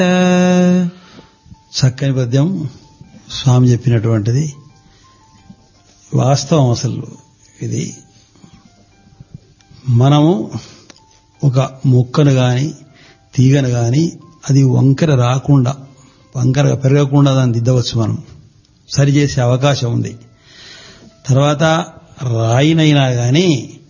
చక్కని పద్యం స్వామి చెప్పినటువంటిది వాస్తవం అసలు ఇది మనము ఒక మొక్కను గాని తీగను గాని అది వంకర రాకుండా వంకరగా పెరగకుండా దాన్ని దిద్దవచ్చు మనం సరిచేసే అవకాశం ఉంది తర్వాత రాయినైనా గాని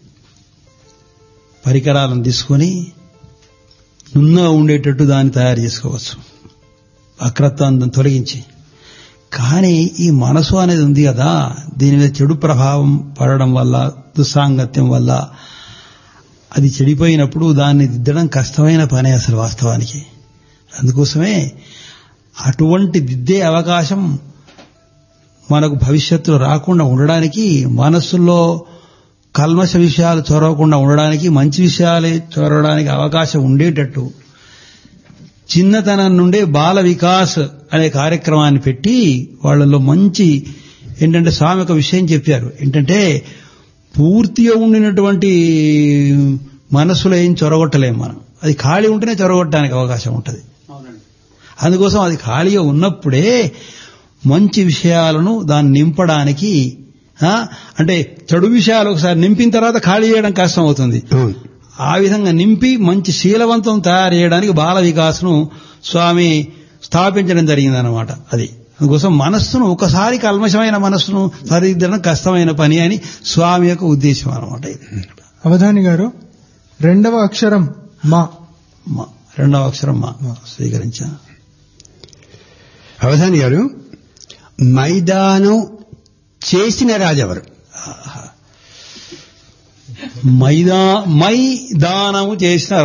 పరికరాలను తీసుకొని నున్నగా ఉండేటట్టు దాన్ని తయారు చేసుకోవచ్చు వక్రత్వాన్ని తొలగించి కానీ ఈ మనసు అనేది ఉంది కదా దీని మీద చెడు ప్రభావం పడడం వల్ల దుస్సాంగత్యం వల్ల అది చెడిపోయినప్పుడు దాన్ని దిద్దడం కష్టమైన పనే అసలు వాస్తవానికి అందుకోసమే అటువంటి దిద్దే అవకాశం మనకు భవిష్యత్తులో రాకుండా ఉండడానికి మనస్సులో కల్మష విషయాలు చొరవకుండా ఉండడానికి మంచి విషయాలే చొరవడానికి అవకాశం ఉండేటట్టు చిన్నతనం నుండే బాల వికాస్ అనే కార్యక్రమాన్ని పెట్టి వాళ్ళలో మంచి ఏంటంటే స్వామి ఒక విషయం చెప్పారు ఏంటంటే పూర్తిగా ఉండినటువంటి మనసులో ఏం చొరగొట్టలేం మనం అది ఖాళీ ఉంటేనే చొరగొట్టడానికి అవకాశం ఉంటుంది అందుకోసం అది ఖాళీగా ఉన్నప్పుడే మంచి విషయాలను దాన్ని నింపడానికి అంటే చెడు విషయాలు ఒకసారి నింపిన తర్వాత ఖాళీ చేయడం కష్టం అవుతుంది ఆ విధంగా నింపి మంచి శీలవంతం తయారు చేయడానికి బాల వికాస్ను స్వామి స్థాపించడం జరిగిందనమాట అది అందుకోసం మనస్సును ఒకసారి కల్మషమైన మనస్సును సరిదిద్దడం కష్టమైన పని అని స్వామి యొక్క ఉద్దేశం అనమాట ఇది అవధాని గారు రెండవ అక్షరం మా మా రెండవ అక్షరం మా స్వీకరించా అవధాని గారు మైదానం చేసిన రాజెవరు మైదా మైదానము చేసిన